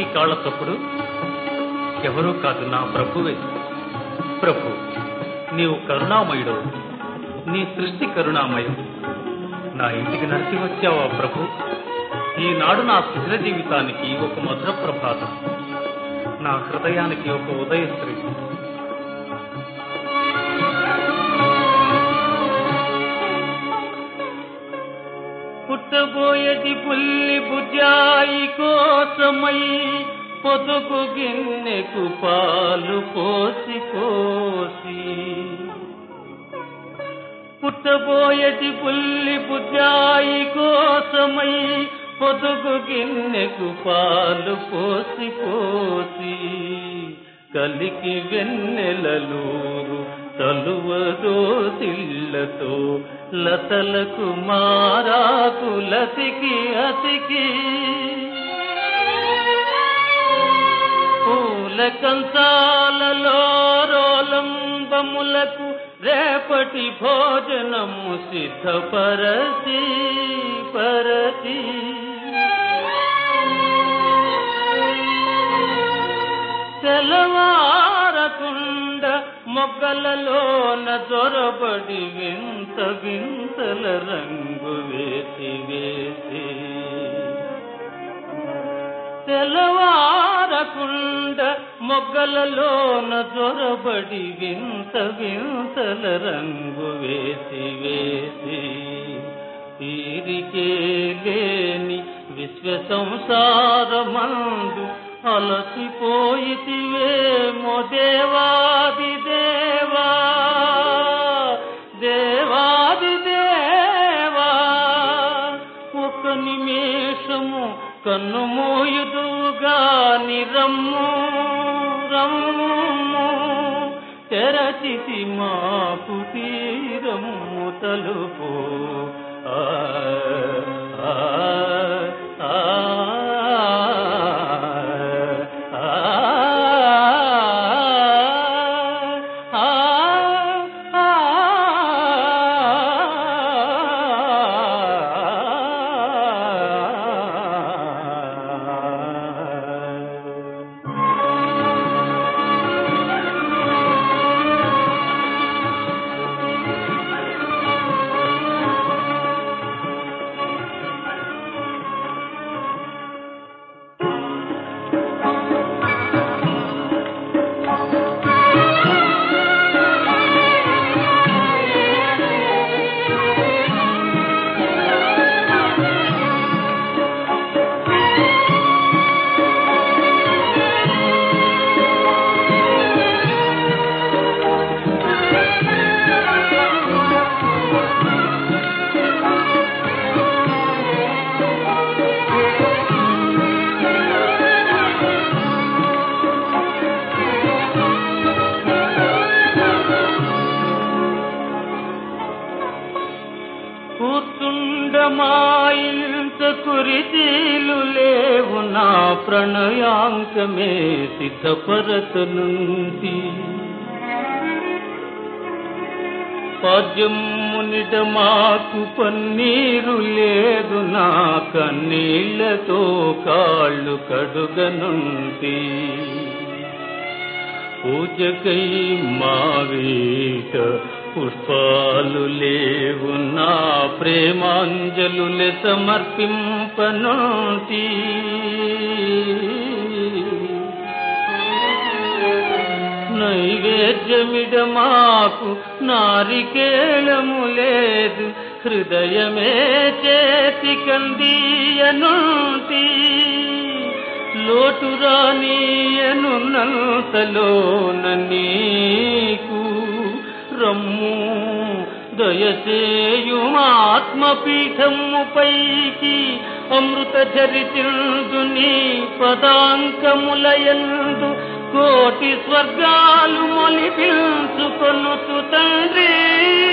కాళ్ళ తప్పుడు ఎవరూ కాదు నా ప్రభువే ప్రభు నీవు కరుణామయుడు నీ సృష్టి కరుణామయం నా ఇంటికి నడిచి వచ్చావా ప్రభు ఈనాడు నా శిథిల జీవితానికి ఒక మధుర ప్రభాతం నా హృదయానికి ఒక ఉదయశ్రీ పుట్టబోయేది పుల్లి బుజాయి కోసమై పొదుగు గిన్నెకు పాలు పోసి పోసి పుట్టబోయేది పుల్లి బుజాయి కోసమై పొదుగు గిన్నెకు పాలు పోసి పోసి కలికి వెన్నెలలూరు తలువదో సిల్లతో లతలకు మారాకు లసికి అసికి పూల కంచాలలో రోలంబములకు రేపటి భోజనము సిద్ధపరచి పరచి తెలవారకుండ మొగ్గలలోన దొరబడి వింత వింతల రంగు వేసి వేసి తెలవారకుండ మొగ్గలలోన దొరబడి వింత వింతల రంగు వేసి వేసి తీరికే లేని విశ్వ సంసారమందు అలసిపోయితివేమో దేవాది దేవా దేవాది దేవా ఒక నిమేషము కన్ను మోయుదుగా నిరమ్ము రమ్ము తెరచితి మాపు తీరము తలుపు ఆ ఆ ఆ కూర్చుండమాయింత కురితీలు లేవు నా ప్రణయాంకమే సిద్ధపరతనుంది పద్యమునిట మాకు పన్నీరు లేదు నా కన్నీళ్లతో కాళ్ళు కడుగనుంది పూజకై మావేట పుష్పాలు లేవు నా ప్రేమాంజలులె సమర్పింపనుంటి నైవేద్యమిడ మాకు నారికేళము లేదు హృదయమే చేతి కందీయనుంటి లోటు రానియనున్నంతలోన నీకు రమ్ము దయచేయుమాత్మపీఠము పైకి అమృత చరితిందు నీ పదాంకములయందు కోటి స్వర్గాలు మొలిపించుకొనుతు తండ్రి